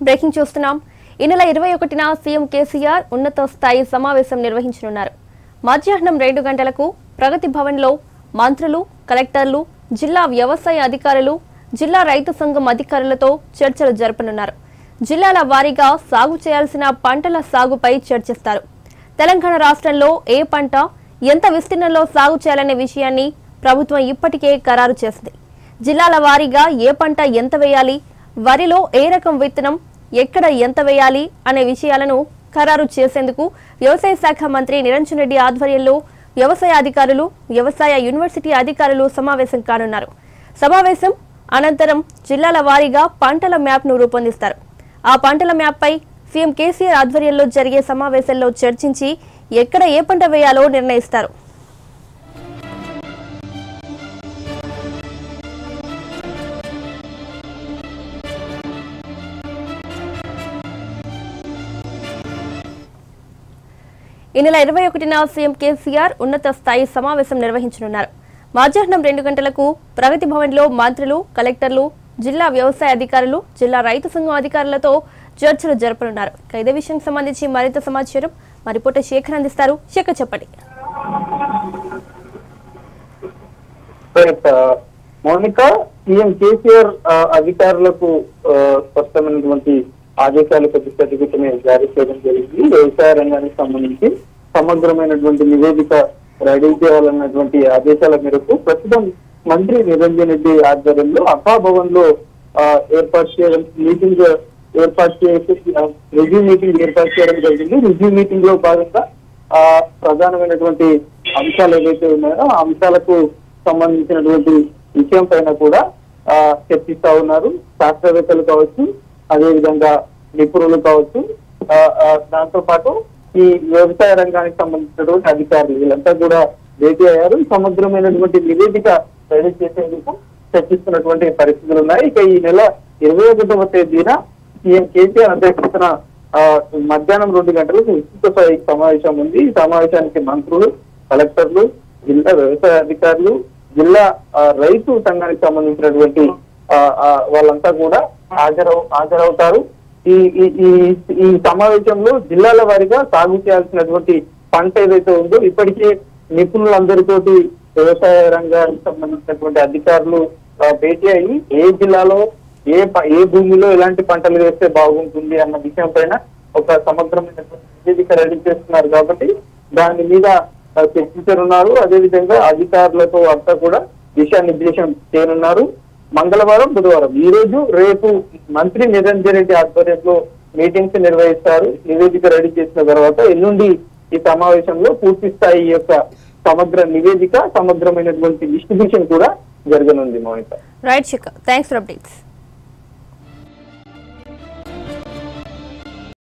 breaking చూస్తున్నాం ఈ నెల ఇరవై ఒకటిన సీఎం కేసీఆర్ ఉన్నత స్థాయి సమావేశం నిర్వహించనున్నారు మధ్యాహ్నం రెండు గంటలకు ప్రగతి భవన్లో మంత్రులు కలెక్టర్లు జిల్లా వ్యవసాయ అధికారులు జిల్లా రైతు సంఘం అధికారులతో చర్చలు జరపనున్నారు జిల్లాల వారీగా సాగు చేయాల్సిన పంటల సాగుపై చర్చిస్తారు తెలంగాణ రాష్ట్రంలో ఏ పంట ఎంత విస్తీర్ణంలో సాగు చేయాలనే విషయాన్ని ప్రభుత్వం ఇప్పటికే ఖరారు చేసింది జిల్లాల వారీగా ఏ పంట ఎంత వేయాలి వరిలో ఏ రకం విత్తనం ఎక్కడ ఎంత వేయాలి అనే విషయాలను ఖరారు చేసేందుకు వ్యవసాయ శాఖ మంత్రి నిరంజన్ రెడ్డి ఆధ్వర్యంలో వ్యవసాయ అధికారులు వ్యవసాయ యూనివర్సిటీ అధికారులు సమావేశం కానున్నారు సమావేశం అనంతరం జిల్లాల వారీగా పంటల మ్యాప్ను రూపొందిస్తారు ఆ పంటల మ్యాప్పై సీఎం కేసీఆర్ ఆధ్వర్యంలో జరిగే సమావేశంలో చర్చించి ఎక్కడ ఏ పంట వేయాలో నిర్ణయిస్తారు ఈ నెల ఇరవై ఒకటిన సీఎం కేసీఆర్ ఉన్నత స్థాయి సమావేశం నిర్వహించనున్నారు మధ్యాహ్నం రెండు గంటలకు ప్రగతి భవన్లో మంత్రులు కలెక్టర్లు జిల్లా వ్యవసాయ అధికారులు జిల్లా రైతు సంఘం అధికారులతో చర్చలు జరపనున్నారు ఇక ఇదే విషయానికి సంబంధించి మరింత సమాచారం మా రిపోర్టర్ శేఖర్ అందిస్తారు శేఖర్ చెప్పండి రైట్ మౌనిక సీఎం కేసీఆర్ ఆ, అధికారులకు ఆ, స్పష్టమైనటువంటి ఆదేశాలు ప్రతిపాదికతని జారీ చేయడం జరిగింది వ్యవసాయ రంగానికి సంబంధించి సమగ్రమైనటువంటి నివేదిక రెడీ చేయాలన్నటువంటి ఆదేశాల మేరకు ప్రస్తుతం మంత్రి నిరంజన్ రెడ్డి ఆధ్వర్యంలో అఖాభవన్ లో ఆ, ఏర్పాటు చేయడం మీటింగ్ ఏర్పాటు చేసి రివ్యూ మీటింగ్ ఏర్పాటు చేయడం జరిగింది రివ్యూ మీటింగ్ లో భాగంగా ఆ ప్రధానమైనటువంటి అంశాలు ఏవైతే ఉన్నాయో ఆ అంశాలకు సంబంధించినటువంటి విషయం పైన కూడా ఆ చర్చిస్తా ఉన్నారు శాస్త్రవేత్తలు కావచ్చు అదే విధంగా నిపుణులు కావచ్చు ఆ, ఆ, దాంతో పాటు ఈ వ్యవసాయ రంగానికి సంబంధించినటువంటి అధికారులు వీళ్ళంతా కూడా భేటీ అయ్యారు సమగ్రమైనటువంటి నివేదిక రెడీ చేసేందుకు చర్చిస్తున్నటువంటి పరిస్థితులు ఉన్నాయి ఇక ఈ నెల ఇరవై ఒకటవ తేదీన సీఎం కేసీఆర్ అధ్యక్షతన ఆ, మధ్యాహ్నం రెండు గంటలకు విస్తృత స్థాయి సమావేశం ఉంది ఈ సమావేశానికి మంత్రులు కలెక్టర్లు జిల్లా వ్యవసాయ అధికారులు జిల్లా ఆ, రైతు సంఘానికి సంబంధించినటువంటి ఆ, ఆ, వాళ్ళంతా కూడా హాజరవు హాజరవుతారు ఈ ఈ ఈ- ఈ సమావేశంలో జిల్లాల వారీగా సాగు చేయాల్సినటువంటి పంట ఏదైతే ఉందో ఇప్పటికే నిపుణులందరితోటి వ్యవసాయ రంగానికి సంబంధించినటువంటి అధికారులు ఆ, భేటీ అయ్యి ఏ జిల్లాలో ఏ ప- ఏ భూమిలో ఎలాంటి పంటలు వేస్తే బాగుంటుంది అన్న విషయం పైన ఒక సమగ్రమైనటువంటి నివేదిక రెడీ చేస్తున్నారు కాబట్టి దాని మీద ఆ, చర్చించనున్నారు అదేవిధంగా అధికారులతో అంతా కూడా దిశానిర్దేశం చేయనున్నారు మంగళవారం బుధవారం ఈ రోజు రేపు మంత్రి నిరంజన్ రెడ్డి ఆధ్వర్యంలో మీటింగ్స్ నిర్వహిస్తారు నివేదిక రెడీ చేసిన తర్వాత ఎల్లుండి ఈ సమావేశంలో పూర్తి స్థాయి యొక్క సమగ్ర నివేదిక సమగ్రమైనటువంటి డిస్ట్రిబ్యూషన్ కూడా జరగనుంది Mounika right Shekhar thanks for updates